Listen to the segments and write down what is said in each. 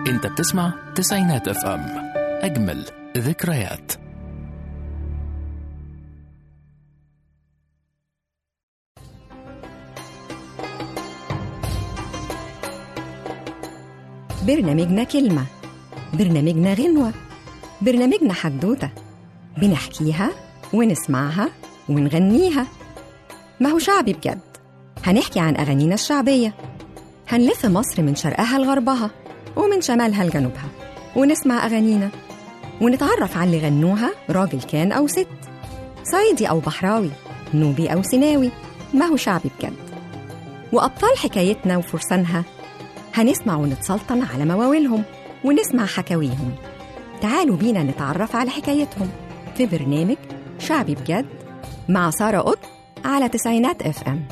انت بتسمع تسعينات اف ام اجمل ذكريات برنامجنا كلمة برنامجنا غنوة برنامجنا حدوتة بنحكيها ونسمعها ونغنيها ما هو شعبي بجد هنحكي عن أغانينا الشعبية هنلف مصر من شرقها لغربها ومن شمالها لجنوبها ونسمع أغانينا ونتعرف على اللي غنوها راجل كان أو ست صعيدي أو بحراوي نوبي أو سيناوي ما هو شعبي بجد وأبطال حكايتنا وفرسانها هنسمع ونتسلطن على مواويلهم ونسمع حكاويهم تعالوا بينا نتعرف على حكايتهم في برنامج شعبي بجد مع سارة قط على تسعينات اف ام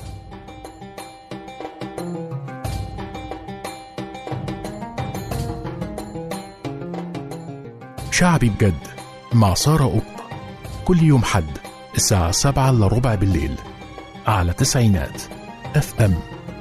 شعبي بجد مع سارة قط كل يوم حد الساعة سبعة إلا ربع بالليل على تسعينات اف ام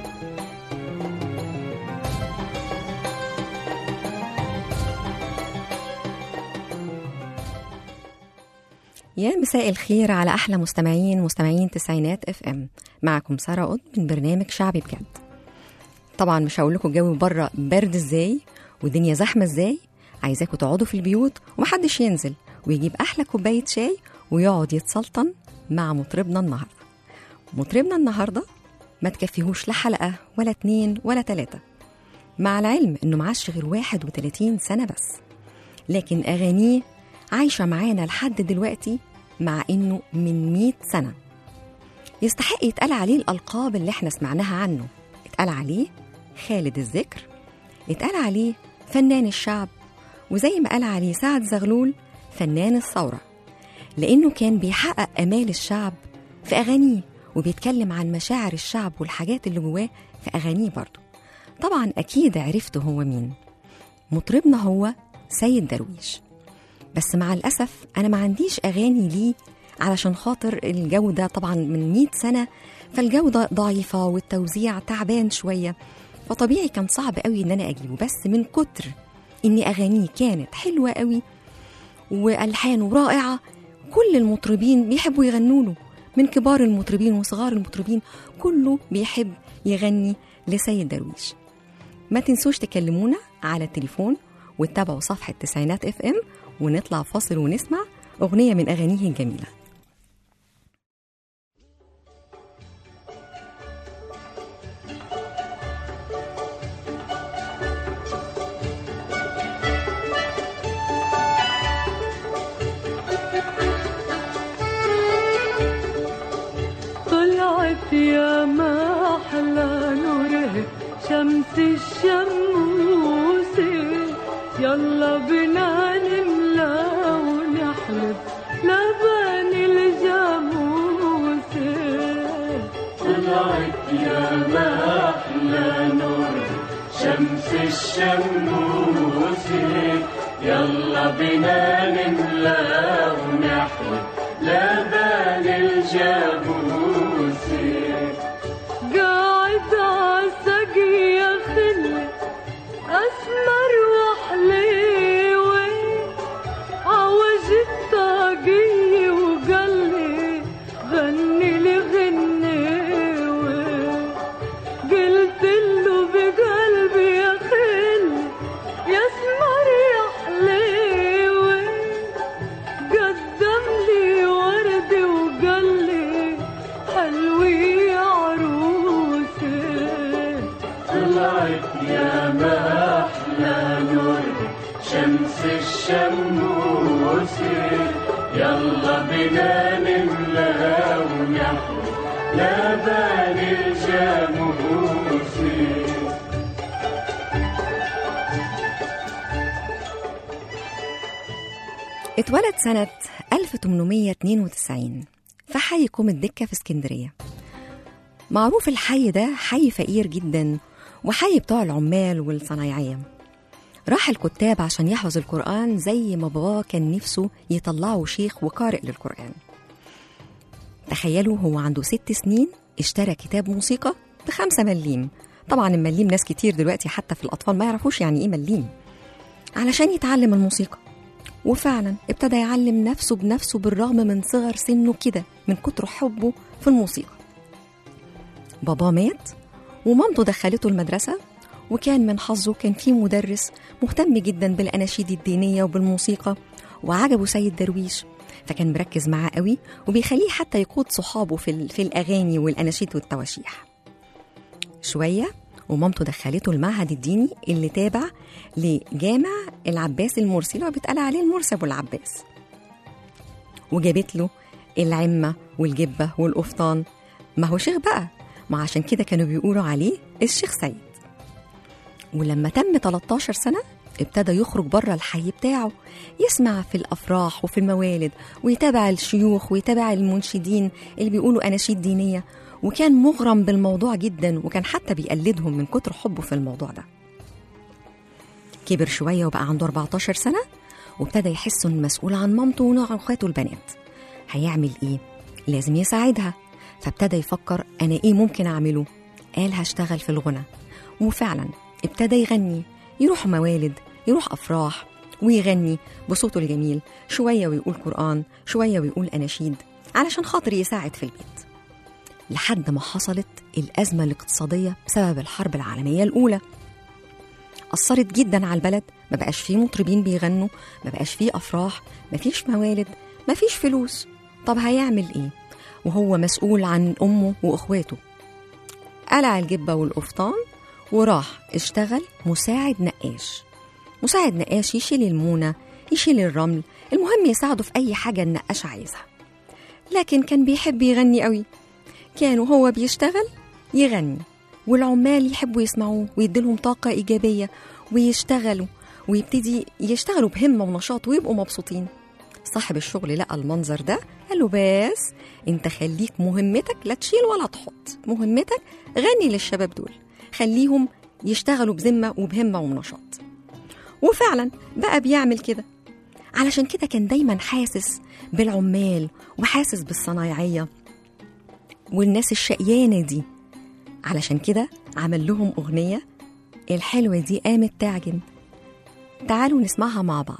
يا مساء الخير على احلى مستمعين مستمعين تسعينات اف ام معكم ساره قط من برنامج شعبي بجد طبعا مش هقول لكم الجو بره برد ازاي والدنيا زحمه ازاي عايزاكم تقعدوا في البيوت ومحدش ينزل ويجيب احلى كوبايه شاي ويقعد يتسلطن مع مطربنا النهارده مطربنا النهارده ما تكفيهوش لا حلقه ولا اتنين ولا تلاته مع العلم انه معاش غير 31 سنه بس لكن اغانيه عايشة معانا لحد دلوقتي مع إنه من 100 سنة يستحق يتقال عليه الألقاب اللي احنا سمعناها عنه اتقال عليه خالد الذكر اتقال عليه فنان الشعب وزي ما قال عليه سعد زغلول فنان الثورة لأنه كان بيحقق آمال الشعب في أغانيه وبيتكلم عن مشاعر الشعب والحاجات اللي جواه في أغانيه برضه طبعا أكيد عرفتوا هو مين مطربنا هو سيد درويش بس مع الأسف أنا ما عنديش أغاني ليه علشان خاطر الجودة طبعا من 100 سنة فالجودة ضعيفة والتوزيع تعبان شوية فطبيعي كان صعب قوي إن أنا أجيبه بس من كتر إن أغانيه كانت حلوة قوي وألحانه رائعة كل المطربين بيحبوا يغنوا له من كبار المطربين وصغار المطربين كله بيحب يغني لسيد درويش ما تنسوش تكلمونا على التليفون وتتابعوا صفحة تسعينات اف ام ونطلع فاصل ونسمع أغنية من أغانيه الجميلة طلعت يا ما أحلى نوره شمس الشموس يلا بنا نملى ونحلب لبن الجاموس طلعت يا ما أحلى نور شمس الشموس يلا بنا نملى ونحلب لبن الجاموس قاعد عالسقي يا خلي أسمر وحليوي عوج الطاقية وقال لي غني لي غنيوي قلت له بقلبي يا خلي يا اسمر يا حليوي قدم لي ورد وقال لي حلوي يا عروسي طلعت يا ما أحلى نور شمس الشموس يلا بنا نملى ونحو لبن الجاموس اتولد سنة 1892 في حي كوم الدكة في اسكندرية معروف الحي ده حي فقير جدا وحي بتوع العمال والصنايعية راح الكتاب عشان يحفظ القرآن زي ما باباه كان نفسه يطلعه شيخ وقارئ للقرآن تخيلوا هو عنده ست سنين اشترى كتاب موسيقى بخمسة مليم طبعا المليم ناس كتير دلوقتي حتى في الأطفال ما يعرفوش يعني إيه مليم علشان يتعلم الموسيقى وفعلا ابتدى يعلم نفسه بنفسه بالرغم من صغر سنه كده من كتر حبه في الموسيقى بابا مات ومامته دخلته المدرسة وكان من حظه كان في مدرس مهتم جدا بالأناشيد الدينية وبالموسيقى وعجبه سيد درويش فكان مركز معاه قوي وبيخليه حتى يقود صحابه في, ال- في الأغاني والأناشيد والتواشيح شوية ومامته دخلته المعهد الديني اللي تابع لجامع العباس المرسي اللي هو بيتقال عليه المرسي أبو العباس وجابت له العمة والجبة والقفطان ما هو شيخ بقى ما عشان كده كانوا بيقولوا عليه الشيخ سيد ولما تم 13 سنة ابتدى يخرج بره الحي بتاعه يسمع في الأفراح وفي الموالد ويتابع الشيوخ ويتابع المنشدين اللي بيقولوا أناشيد دينية وكان مغرم بالموضوع جدا وكان حتى بيقلدهم من كتر حبه في الموضوع ده كبر شوية وبقى عنده 14 سنة وابتدى يحس انه مسؤول عن مامته وعن اخواته البنات هيعمل ايه لازم يساعدها فابتدى يفكر انا ايه ممكن اعمله قال هشتغل في الغنى وفعلا ابتدى يغني يروح موالد يروح افراح ويغني بصوته الجميل شويه ويقول قران شويه ويقول اناشيد علشان خاطر يساعد في البيت لحد ما حصلت الازمه الاقتصاديه بسبب الحرب العالميه الاولى أثرت جدا على البلد ما بقاش فيه مطربين بيغنوا ما بقاش فيه أفراح ما فيش موالد ما فيش فلوس طب هيعمل إيه وهو مسؤول عن أمه وأخواته قلع الجبة والقفطان وراح اشتغل مساعد نقاش مساعد نقاش يشيل المونة يشيل الرمل المهم يساعده في أي حاجة النقاش عايزها لكن كان بيحب يغني قوي كان وهو بيشتغل يغني والعمال يحبوا يسمعوه ويديلهم طاقة إيجابية ويشتغلوا ويبتدي يشتغلوا بهمة ونشاط ويبقوا مبسوطين صاحب الشغل لقى المنظر ده قال له بس انت خليك مهمتك لا تشيل ولا تحط مهمتك غني للشباب دول خليهم يشتغلوا بذمة وبهمة ونشاط وفعلا بقى بيعمل كده علشان كده كان دايما حاسس بالعمال وحاسس بالصنايعية والناس الشقيانة دي علشان كده عمل لهم أغنية الحلوة دي قامت تعجن تعالوا نسمعها مع بعض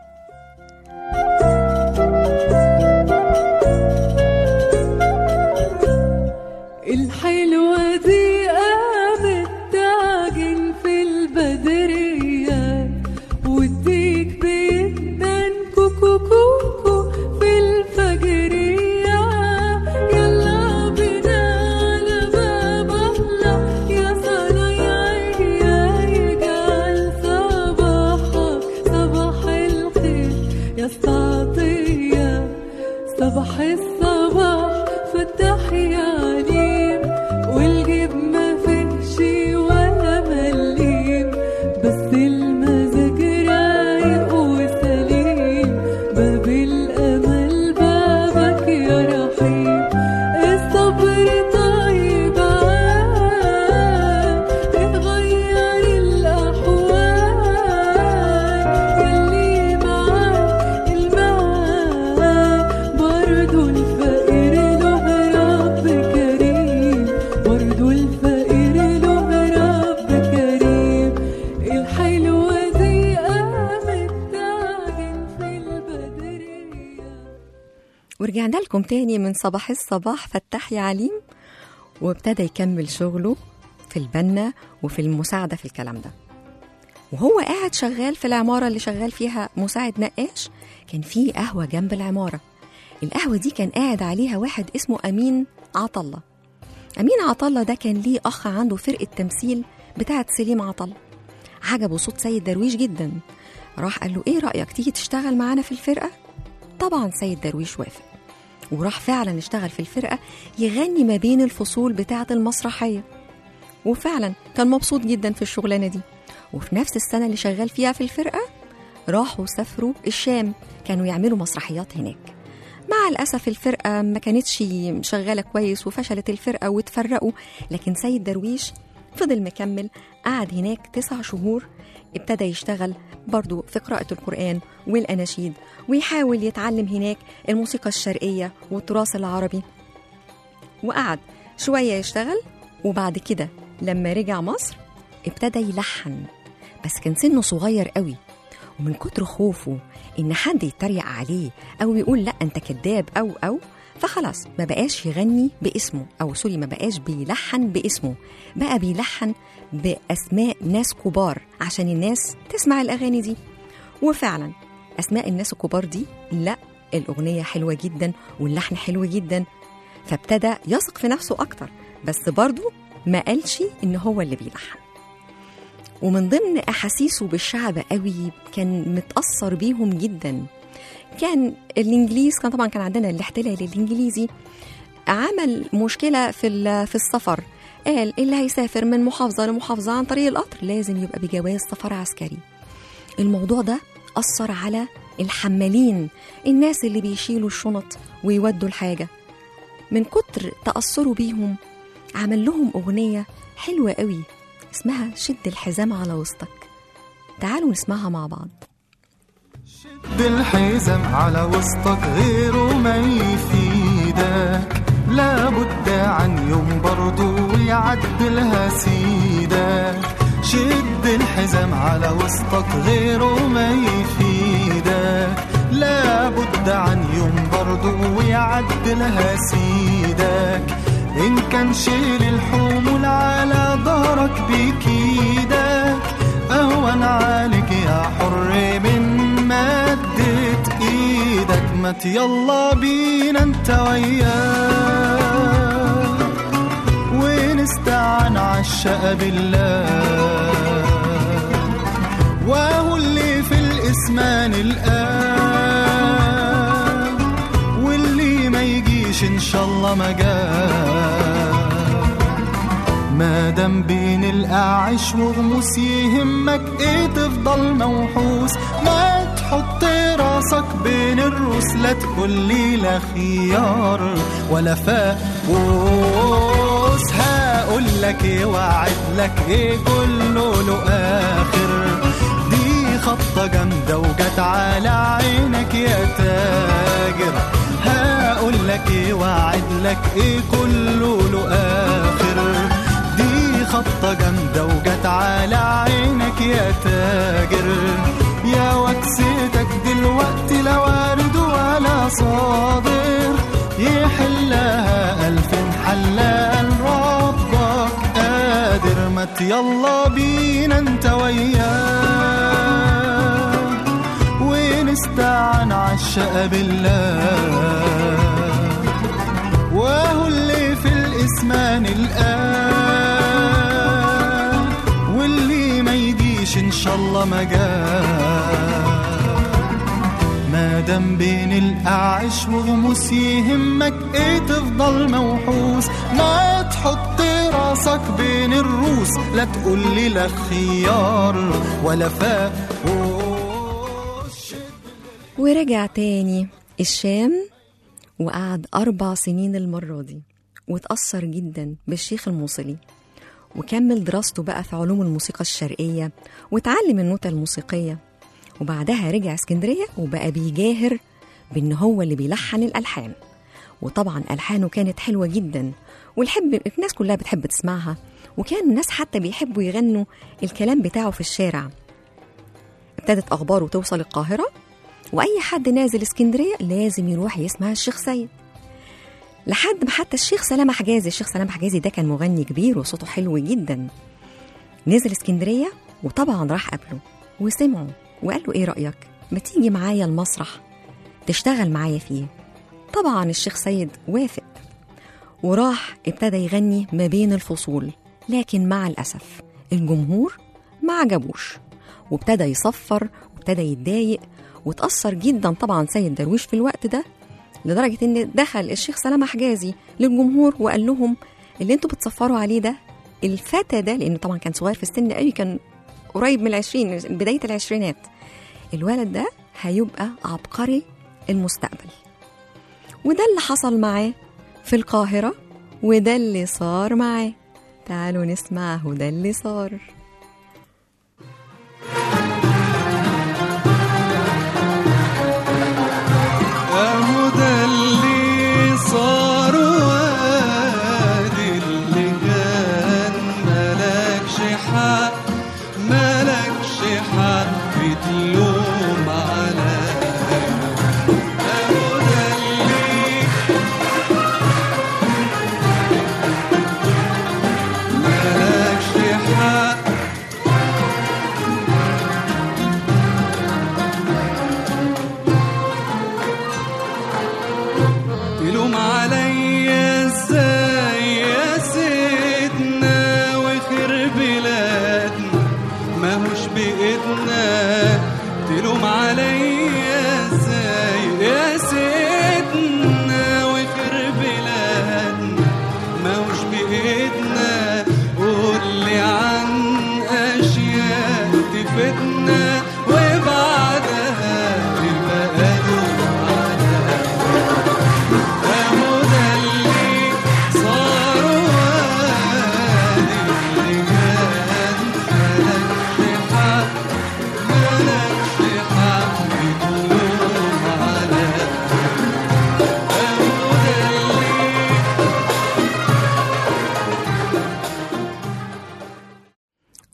الحلوة دي قامت تعجن في البدرية وتديك بيدن كوكو كوكو في الفجرية يلا بينا على باب الله يا صنايعي يجعل صباحك صباح الخير يا استعطية صباح الصباح فتح يا عليم والجيب ما فيهش ولا مليم بس المزاج رايق وسليم باب الامل بابك يا رحيم الصبر طيب عاد اتغير الاحوال يلي معاك المعاد برضو الفقير له رب كريم برضو الفقير له رب كريم الحلوة دي قامت تعجن في البدرية ورجعنا لكم تاني من صباح الصباح فتح يا عليم وابتدى يكمل شغله في البنا وفي المساعدة في الكلام ده وهو قاعد شغال في العمارة اللي شغال فيها مساعد نقاش كان في قهوة جنب العمارة القهوة دي كان قاعد عليها واحد اسمه أمين عطلة أمين عطلة ده كان ليه أخ عنده فرقة تمثيل بتاعة سليم عطلة عجبه صوت سيد درويش جدا راح قال له إيه رأيك تيجي تشتغل معانا في الفرقة؟ طبعا سيد درويش وافق وراح فعلا اشتغل في الفرقة يغني ما بين الفصول بتاعة المسرحية وفعلا كان مبسوط جدا في الشغلانة دي وفي نفس السنة اللي شغال فيها في الفرقة راحوا سافروا الشام كانوا يعملوا مسرحيات هناك مع الأسف الفرقة ما كانتش شغالة كويس وفشلت الفرقة واتفرقوا لكن سيد درويش فضل مكمل قعد هناك تسع شهور ابتدى يشتغل برضو في قراءة القرآن والأناشيد ويحاول يتعلم هناك الموسيقى الشرقية والتراث العربي وقعد شوية يشتغل وبعد كده لما رجع مصر ابتدى يلحن بس كان سنه صغير قوي ومن كتر خوفه إن حد يتريق عليه أو يقول لأ أنت كذاب أو أو فخلاص ما بقاش يغني باسمه أو سوري ما بقاش بيلحن باسمه بقى بيلحن بأسماء ناس كبار عشان الناس تسمع الأغاني دي وفعلا أسماء الناس الكبار دي لا الأغنية حلوة جدا واللحن حلو جدا فابتدى يثق في نفسه أكتر بس برضه ما قالش إن هو اللي بيلحن ومن ضمن أحاسيسه بالشعب قوي كان متأثر بيهم جدا كان الإنجليز كان طبعا كان عندنا الاحتلال الإنجليزي عمل مشكلة في ال- في السفر قال اللي هيسافر من محافظة لمحافظة عن طريق القطر لازم يبقى بجواز سفر عسكري الموضوع ده أثر على الحمالين الناس اللي بيشيلوا الشنط ويودوا الحاجة من كتر تأثروا بيهم عمل لهم أغنية حلوة قوي اسمها شد الحزام على وسطك تعالوا نسمعها مع بعض شد الحزام على وسطك غيره ما يفيدك لابد عن يوم برضو يعدلها سيدك شد الحزام على وسطك غيره ما يفيدك لابد عن يوم برضو يعدلها سيدك إن كان شيل الحمول على ظهرك بكيدك أهون عليك يا حر من مدت إيدك مت يلا بينا انت وياه ونستعن عالشقى بالله وهو اللي في الاسمان الآن واللي ما يجيش ان شاء الله ما جاه ما دام بين الاعش وغموس يهمك ايه تفضل موحوس ما تحط راسك بين الروس لا تقول لي لا خيار ولا فاقوس هقول لك ايه واعد لك ايه كله له اخر دي خطة جامدة وجت على عينك يا تاجر هقول لك ايه واعد لك ايه كله له اخر دي خطة جامدة وجت على عينك يا تاجر يا وكستك دلوقتي لا وارد ولا صادر يحلها ألف حلال ربك قادر مت يلا بينا انت وياه ونستعن عالشقى بالله وهو اللي في الاسمان الآن واللي ما يجيش ان شاء الله ما جاه ما دام بين الاعش وغموس يهمك ايه تفضل موحوس ما تحط راسك بين الروس لا تقول لي لا خيار ولا فاقوس ورجع تاني الشام وقعد أربع سنين المرة دي واتأثر جدا بالشيخ الموصلي وكمل دراسته بقى في علوم الموسيقى الشرقية واتعلم النوتة الموسيقية وبعدها رجع اسكندرية وبقى بيجاهر بإن هو اللي بيلحن الألحان وطبعا ألحانه كانت حلوة جدا والحب الناس كلها بتحب تسمعها وكان الناس حتى بيحبوا يغنوا الكلام بتاعه في الشارع ابتدت أخباره توصل القاهرة وأي حد نازل اسكندرية لازم يروح يسمع الشيخ سيد لحد ما حتى الشيخ سلامة حجازي الشيخ سلامة حجازي ده كان مغني كبير وصوته حلو جدا نزل اسكندرية وطبعا راح قابله وسمعه وقال له ايه رأيك ما تيجي معايا المسرح تشتغل معايا فيه طبعا الشيخ سيد وافق وراح ابتدى يغني ما بين الفصول لكن مع الأسف الجمهور ما عجبوش وابتدى يصفر وابتدى يتضايق وتأثر جدا طبعا سيد درويش في الوقت ده لدرجة إن دخل الشيخ سلامة حجازي للجمهور وقال لهم اللي انتوا بتصفروا عليه ده الفتى ده لأنه طبعا كان صغير في السن قوي كان قريب من العشرين بداية العشرينات الولد ده هيبقى عبقري المستقبل وده اللي حصل معاه في القاهرة وده اللي صار معاه تعالوا نسمعه ده اللي صار اهو ده اللي صار وادي اللي كان ملكش حق ملكش حق تلوم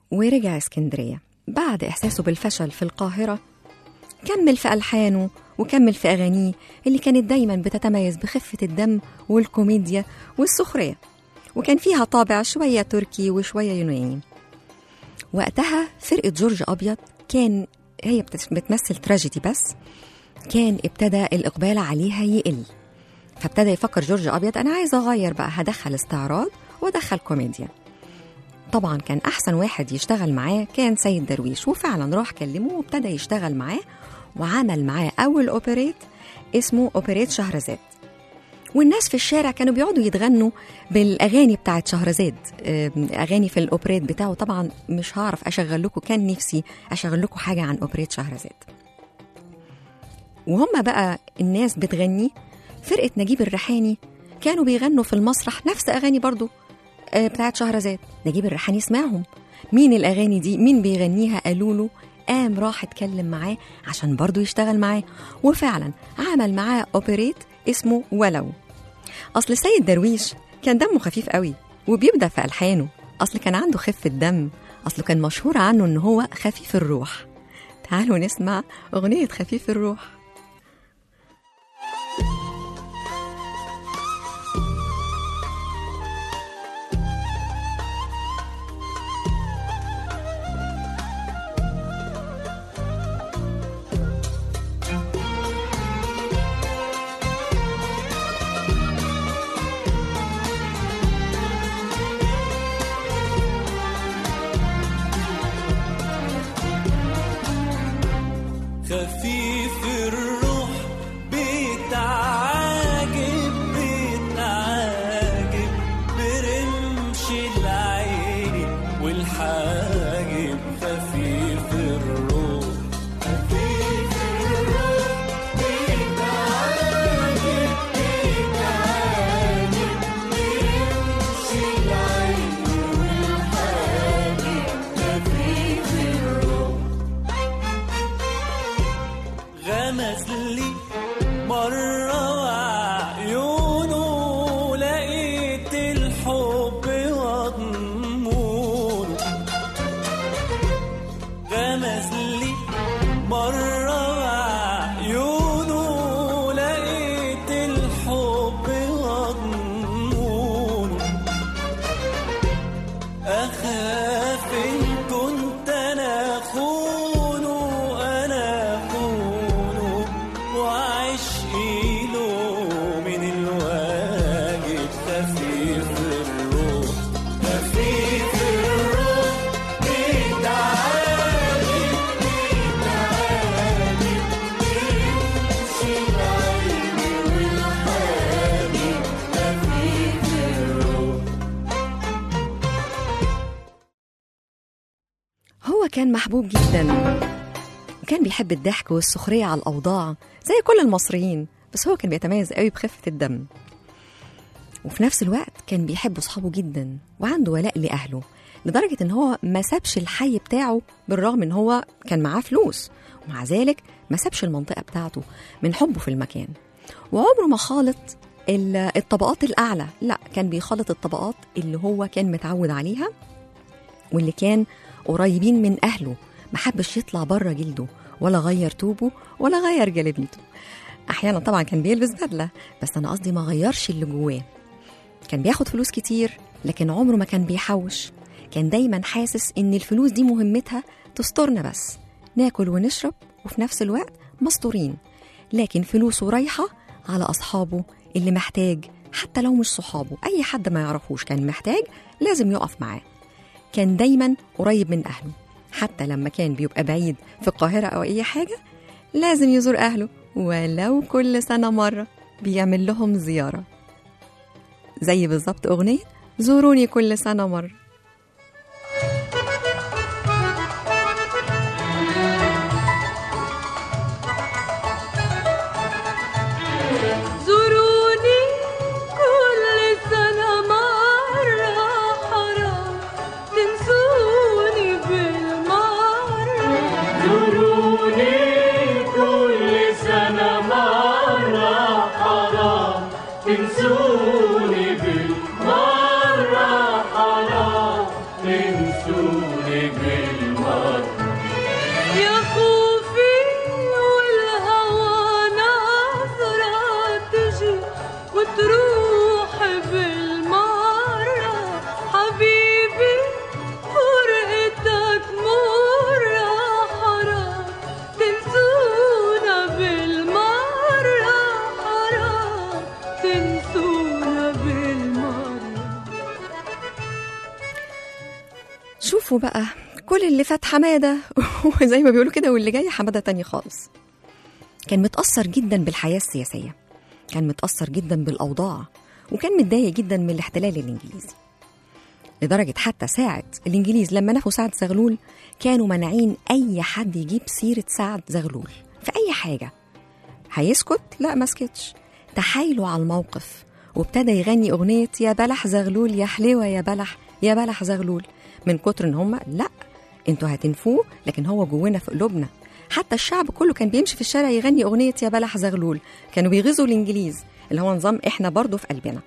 ورجع اسكندرية بعد إحساسه بالفشل في القاهرة كمل في ألحانه وكمل في أغانيه اللي كانت دايما بتتميز بخفة الدم والكوميديا والسخرية وكان فيها طابع شوية تركي وشوية يوناني وقتها فرقة جورج أبيض كان هي بتس- بتمثل تراجيدي بس كان ابتدى الإقبال عليها يقل فابتدى يفكر جورج أبيض أنا عايز أغير بقى هدخل استعراض وأدخل كوميديا طبعا كان أحسن واحد يشتغل معاه كان سيد درويش وفعلا راح كلمه وابتدى يشتغل معاه وعمل معاه أول أوبريت اسمه أوبريت شهرزاد والناس في الشارع كانوا بيقعدوا يتغنوا بالاغاني بتاعت شهرزاد آم، اغاني في الاوبريت بتاعه طبعا مش هعرف اشغل لكم كان نفسي اشغل لكم حاجه عن اوبريت شهرزاد وهم بقى الناس بتغني فرقه نجيب الريحاني كانوا بيغنوا في المسرح نفس اغاني برضو آه، بتاعت شهرزاد نجيب الريحاني سمعهم مين الاغاني دي مين بيغنيها قالوا له قام راح اتكلم معاه عشان برضو يشتغل معاه وفعلا عمل معاه اوبريت اسمه ولو اصل سيد درويش كان دمه خفيف قوي وبيبدع في الحانه اصل كان عنده خفه دم اصله كان مشهور عنه ان هو خفيف الروح تعالوا نسمع اغنيه خفيف الروح خفيف الروح بيتعاجب بيتعاجب برمش العين والحاجب خفيف الروح خفيف الروح بيتعاجب بيتعاجب برمش العين والحاجب خفيف الروح غمز لي مرة وعيونه لقيت الحب وضمونه غمز لي مرة وعيونه لقيت الحب وضمونه أخاف إن كنت أنا خونه أنا خونه وعشقي له من الواجب خفيف الروح خفيف الروح بيتعالي بيتعالي بيمشي العين والحبيب خفيف الروح هو كان محبوب جدا وكان بيحب الضحك والسخرية على الأوضاع زي كل المصريين بس هو كان بيتميز قوي بخفة الدم وفي نفس الوقت كان بيحب أصحابه جدا وعنده ولاء لأهله لدرجة إن هو ما سابش الحي بتاعه بالرغم إن هو كان معاه فلوس ومع ذلك ما سابش المنطقة بتاعته من حبه في المكان وعمره ما خالط ال- الطبقات الأعلى لا كان بيخالط الطبقات اللي هو كان متعود عليها واللي كان قريبين من أهله ما حبش يطلع بره جلده ولا غير توبه ولا غير جلابيته أحيانا طبعا كان بيلبس بدلة بس أنا قصدي ما غيرش اللي جواه كان بياخد فلوس كتير لكن عمره ما كان بيحوش كان دايما حاسس إن الفلوس دي مهمتها تسترنا بس ناكل ونشرب وفي نفس الوقت مستورين لكن فلوسه رايحة على أصحابه اللي محتاج حتى لو مش صحابه أي حد ما يعرفوش كان محتاج لازم يقف معاه كان دايما قريب من أهله حتى لما كان بيبقى بعيد في القاهرة أو أي حاجة لازم يزور أهله ولو كل سنة مرة بيعمل لهم زيارة زي بالظبط أغنية زوروني كل سنة مرة زوروني كل سنة مرة حرام تنسوني بالمرة زوروني كل سنة مرة حرام تنسوني بالمرة حرام تنسوني شوفوا بقى كل اللي فات حمادة وزي ما بيقولوا كده واللي جاي حمادة تاني خالص كان متأثر جدا بالحياة السياسية كان متأثر جدا بالأوضاع وكان متضايق جدا من الاحتلال الإنجليزي لدرجة حتى ساعة الإنجليز لما نفوا سعد زغلول كانوا مانعين أي حد يجيب سيرة سعد زغلول في أي حاجة هيسكت؟ لا ما سكتش تحايلوا على الموقف وابتدى يغني أغنية يا بلح زغلول يا حلوة يا بلح يا بلح زغلول من كتر إن هم لا انتوا هتنفوه لكن هو جوانا في قلوبنا حتى الشعب كله كان بيمشي في الشارع يغني أغنية يا بلح زغلول كانوا بيغيظوا الإنجليز اللي هو نظام إحنا برضو في قلبنا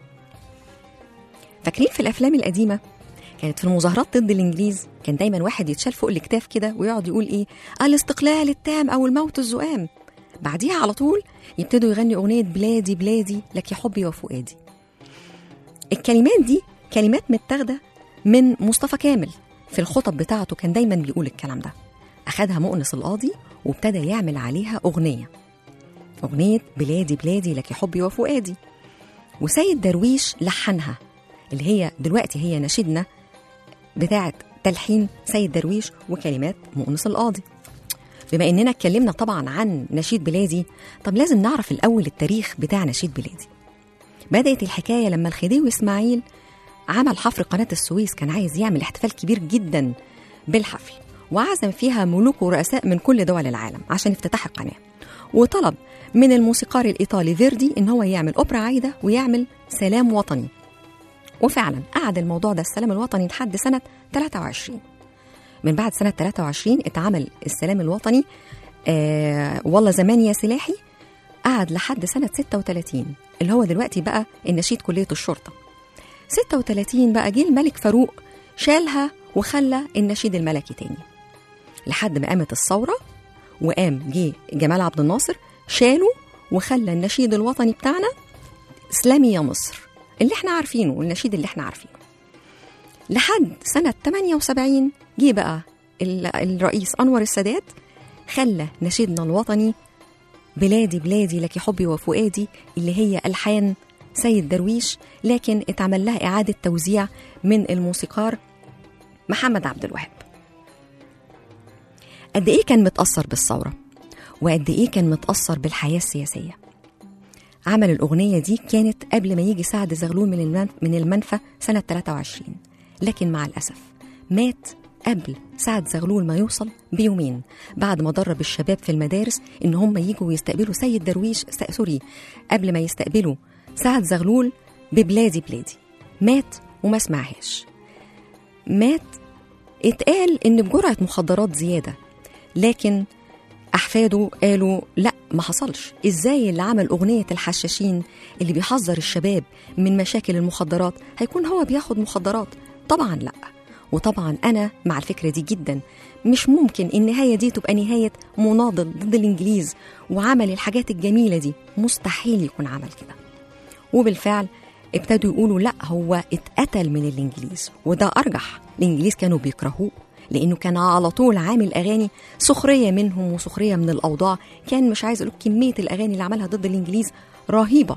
فاكرين في الافلام القديمه كانت في المظاهرات ضد الانجليز كان دايما واحد يتشال فوق الاكتاف كده ويقعد يقول ايه الاستقلال التام او الموت الزؤام بعديها على طول يبتدوا يغني اغنيه بلادي بلادي لك يا حبي وفؤادي الكلمات دي كلمات متاخده من مصطفى كامل في الخطب بتاعته كان دايما بيقول الكلام ده اخدها مؤنس القاضي وابتدى يعمل عليها اغنيه اغنيه بلادي بلادي لك يا حبي وفؤادي وسيد درويش لحنها اللي هي دلوقتي هي نشيدنا بتاعة تلحين سيد درويش وكلمات مؤنس القاضي بما اننا اتكلمنا طبعا عن نشيد بلادي طب لازم نعرف الاول التاريخ بتاع نشيد بلادي بدأت الحكاية لما الخديوي اسماعيل عمل حفر قناة السويس كان عايز يعمل احتفال كبير جدا بالحفل وعزم فيها ملوك ورؤساء من كل دول العالم عشان افتتاح القناة وطلب من الموسيقار الإيطالي فيردي إن هو يعمل أوبرا عايدة ويعمل سلام وطني وفعلا قعد الموضوع ده السلام الوطني لحد سنة 23 من بعد سنة 23 اتعمل السلام الوطني آه والله زمان يا سلاحي قعد لحد سنة 36 اللي هو دلوقتي بقى النشيد كلية الشرطة 36 بقى جه الملك فاروق شالها وخلى النشيد الملكي تاني لحد ما قامت الثورة وقام جه جمال عبد الناصر شاله وخلى النشيد الوطني بتاعنا اسلامي يا مصر اللي احنا عارفينه النشيد اللي احنا عارفينه لحد سنة 78 جه بقى ال- الرئيس أنور السادات خلى نشيدنا الوطني بلادي بلادي لك حبي وفؤادي اللي هي ألحان سيد درويش لكن اتعمل لها إعادة توزيع من الموسيقار محمد عبد الوهاب قد إيه كان متأثر بالثورة وقد إيه كان متأثر بالحياة السياسية عمل الأغنية دي كانت قبل ما يجي سعد زغلول من المن- من المنفى سنة 23 لكن مع الأسف مات قبل سعد زغلول ما يوصل بيومين بعد ما درب الشباب في المدارس إن هم يجوا ويستقبلوا سيد درويش س- سوري قبل ما يستقبلوا سعد زغلول ببلادي بلادي مات وما سمعهاش مات اتقال إن بجرعة مخدرات زيادة لكن أحفاده قالوا لا ما حصلش إزاي اللي عمل أغنية الحشاشين اللي بيحذر الشباب من مشاكل المخدرات هيكون هو بياخد مخدرات طبعا لا وطبعا أنا مع الفكرة دي جدا مش ممكن النهاية دي تبقى نهاية مناضل ضد الإنجليز وعمل الحاجات الجميلة دي مستحيل يكون عمل كده وبالفعل ابتدوا يقولوا لا هو اتقتل من الانجليز وده ارجح الانجليز كانوا بيكرهوه لانه كان على طول عامل اغاني سخريه منهم وسخريه من الاوضاع كان مش عايز اقول كميه الاغاني اللي عملها ضد الانجليز رهيبه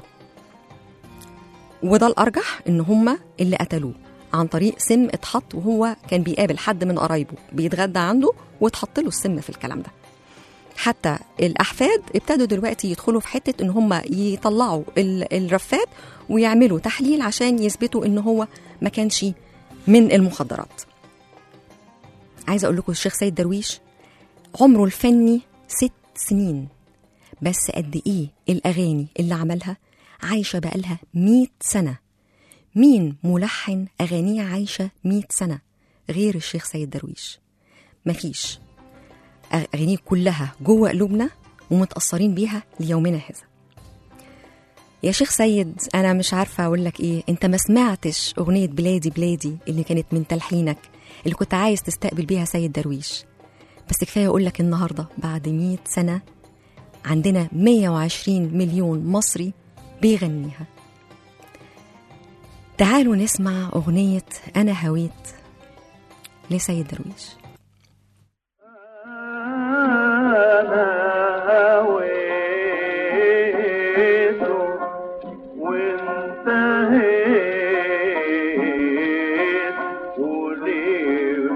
وده الارجح ان هم اللي قتلوه عن طريق سم اتحط وهو كان بيقابل حد من قرايبه بيتغدى عنده واتحط له السم في الكلام ده حتى الاحفاد ابتدوا دلوقتي يدخلوا في حته ان هم يطلعوا ال- الرفات ويعملوا تحليل عشان يثبتوا ان هو ما كانش من المخدرات عايزه اقول لكم الشيخ سيد درويش عمره الفني ست سنين بس قد ايه الاغاني اللي عملها عايشه بقالها مئة سنه مين ملحن اغانيه عايشه مئة سنه غير الشيخ سيد درويش مفيش أغانيه كلها جوه قلوبنا ومتأثرين بيها ليومنا هذا يا شيخ سيد أنا مش عارفة أقول لك إيه أنت ما سمعتش أغنية بلادي بلادي اللي كانت من تلحينك اللي كنت عايز تستقبل بيها سيد درويش بس كفاية أقول لك النهاردة بعد مئة سنة عندنا 120 مليون مصري بيغنيها تعالوا نسمع أغنية أنا هويت لسيد درويش وانتهيت وليه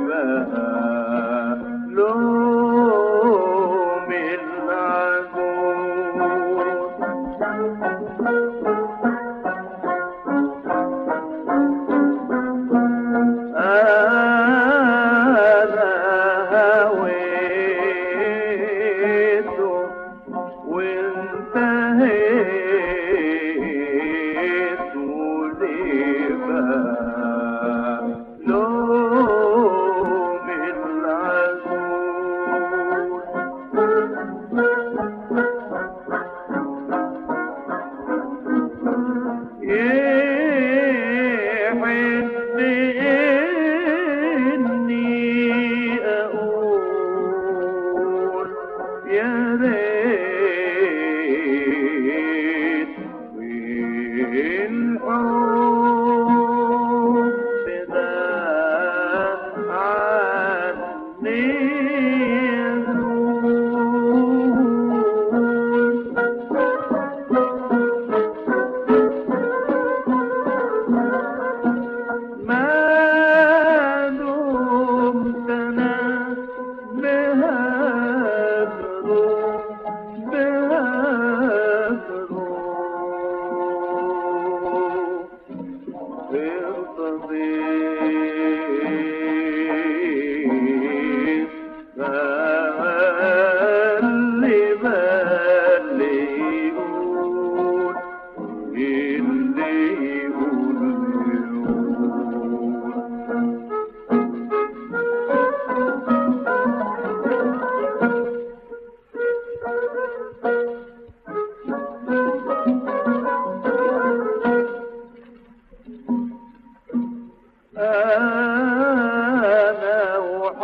أنا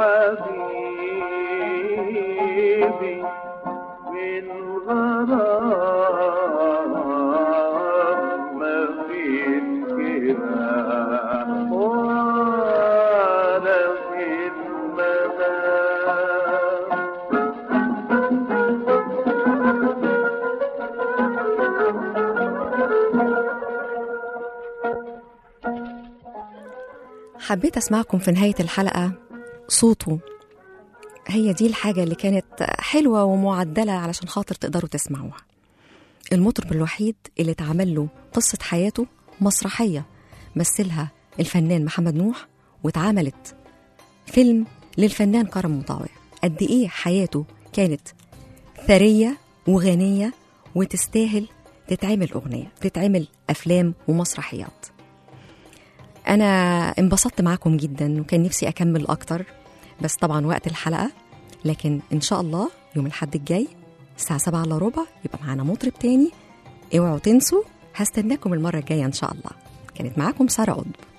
وحبيبي من غرام ما في كده ولا في المنام حبيت أسمعكم في نهاية الحلقة صوته هي دي الحاجة اللي كانت حلوة ومعدلة علشان خاطر تقدروا تسمعوها المطرب الوحيد اللي اتعمل له قصة حياته مسرحية مثلها الفنان محمد نوح واتعملت فيلم للفنان كرم مطاوع قد ايه حياته كانت ثرية وغنية وتستاهل تتعمل أغنية تتعمل أفلام ومسرحيات أنا انبسطت معاكم جدا وكان نفسي أكمل أكتر بس طبعا وقت الحلقة لكن إن شاء الله يوم الحد الجاي الساعة سبعة إلا ربع يبقى معانا مطرب تاني اوعوا تنسوا هستناكم المرة الجاية إن شاء الله كانت معاكم سارة قطب